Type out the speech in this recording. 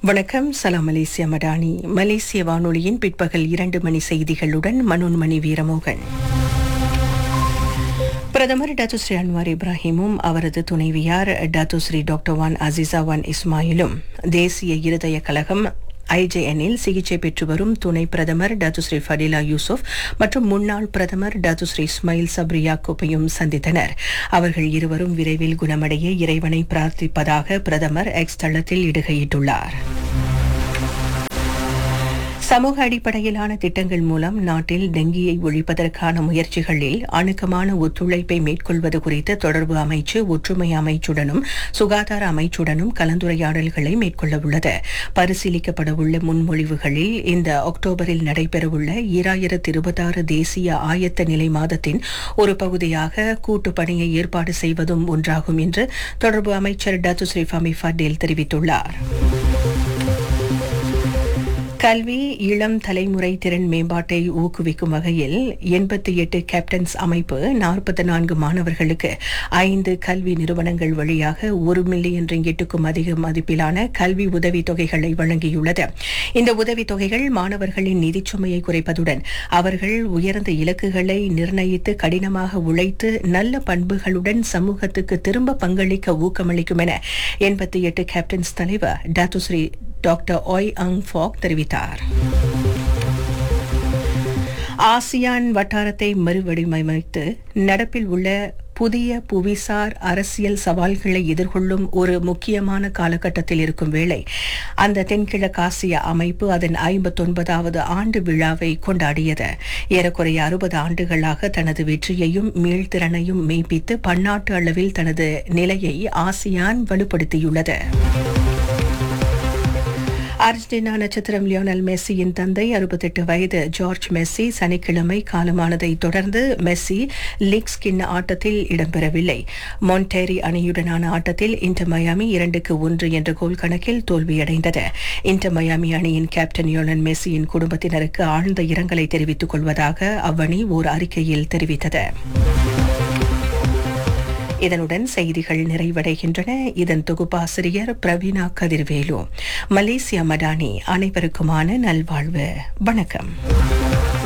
வணக்கம் சலாம் மலேசியா மடானி மலேசிய வானொலியின் பிற்பகல் இரண்டு மணி செய்திகளுடன் மனோன்மணி வீரமோகன் பிரதமர் டத்துஸ்ரீ அன்வார் இப்ராஹிமும் அவரது துணைவியார் Datuk Seri doctor Wan Azizah Wan இஸ்மாயிலும் தேசிய இருதய கழகம் ஐஜேஎனில் சிகிச்சை பெற்று வரும் துணை பிரதமர் டத்துஸ்ரீ ஃபடிலா யூசுப் மற்றும் முன்னாள் பிரதமர் டத்துஸ்ரீ இஸ்மாயில் சப்ரியா கோப்பையும் சந்தித்தனர் அவர்கள் இருவரும் விரைவில் குணமடைய இறைவனை பிரார்த்திப்பதாக பிரதமர் எக்ஸ் தளத்தில் இடுகையிட்டுள்ளார் சமூக அடிப்படையிலான திட்டங்கள் மூலம் நாட்டில் டெங்கியை ஒழிப்பதற்கான முயற்சிகளில் அணுக்கமான ஒத்துழைப்பை மேற்கொள்வது குறித்து தொடர்பு அமைச்சு ஒற்றுமை அமைச்சுடனும் சுகாதார அமைச்சுடனும் கலந்துரையாடல்களை மேற்கொள்ள உள்ளது பரிசீலிக்கப்படவுள்ள முன்மொழிவுகளில் இந்த அக்டோபரில் நடைபெறவுள்ள ஈராயிரத்து இருபத்தாறு தேசிய ஆயத்த நிலை மாதத்தின் ஒரு பகுதியாக கூட்டு பணியை ஏற்பாடு செய்வதும் ஒன்றாகும் என்று தொடர்பு அமைச்சர் டத்துஸ்ரீ ஃபமி ஃபடேல் தெரிவித்துள்ளார் கல்வி இளம் தலைமுறை திறன் மேம்பாட்டை ஊக்குவிக்கும் வகையில் எண்பத்தி எட்டு கேப்டன்ஸ் அமைப்பு நாற்பத்தி நான்கு மாணவர்களுக்கு ஐந்து கல்வி நிறுவனங்கள் வழியாக ஒரு மில்லியன் ரிங்கிட்டுக்கும் அதிக மதிப்பிலான கல்வி உதவித் தொகைகளை வழங்கியுள்ளது இந்த உதவித் தொகைகள் மாணவர்களின் நிதிச் சுமையை குறைப்பதுடன் அவர்கள் உயர்ந்த இலக்குகளை நிர்ணயித்து கடினமாக உழைத்து நல்ல பண்புகளுடன் சமூகத்துக்கு திரும்ப பங்களிக்க ஊக்கமளிக்கும் என எண்பத்தி எட்டு கேப்டன்ஸ் தலைவர் டாத்துஸ்ரீ டாக்டர் ஒய் அங் ஃபாக் தெரிவித்தார் ஆசியான் வட்டாரத்தை மறுவடிவமைத்து நடப்பில் உள்ள புதிய புவிசார் அரசியல் சவால்களை எதிர்கொள்ளும் ஒரு முக்கியமான காலகட்டத்தில் இருக்கும் வேளை அந்த தென்கிழக்காசிய அமைப்பு அதன் ஐம்பத்தொன்பதாவது ஆண்டு விழாவை கொண்டாடியது ஏறக்குறைய அறுபது ஆண்டுகளாக தனது வெற்றியையும் மீள்திறனையும் மெய்ப்பித்து பன்னாட்டு அளவில் தனது நிலையை ஆசியான் வலுப்படுத்தியுள்ளது அர்ஜென்டினா நட்சத்திரம் லியோனல் மெஸ்ஸியின் தந்தை அறுபத்தெட்டு வயது ஜார்ஜ் மெஸ்ஸி சனிக்கிழமை காலமானதை தொடர்ந்து மெஸ்ஸி லீக்ஸ் கிண்ண ஆட்டத்தில் இடம்பெறவில்லை மொன்டேரி அணியுடனான ஆட்டத்தில் இன்டர் மயாமி இரண்டுக்கு ஒன்று என்ற கோல் கணக்கில் தோல்வியடைந்தது இன்டர் மயாமி அணியின் கேப்டன் லியோனல் மெஸ்ஸியின் குடும்பத்தினருக்கு ஆழ்ந்த இரங்கலை தெரிவித்துக் கொள்வதாக அவ்வணி ஓர் அறிக்கையில் தெரிவித்தது இதனுடன் செய்திகள் நிறைவடைகின்றன இதன் தொகுப்பாசிரியர் பிரவீனா கதிர்வேலு மலேசியா மடானி அனைவருக்குமான நல்வாழ்வு வணக்கம்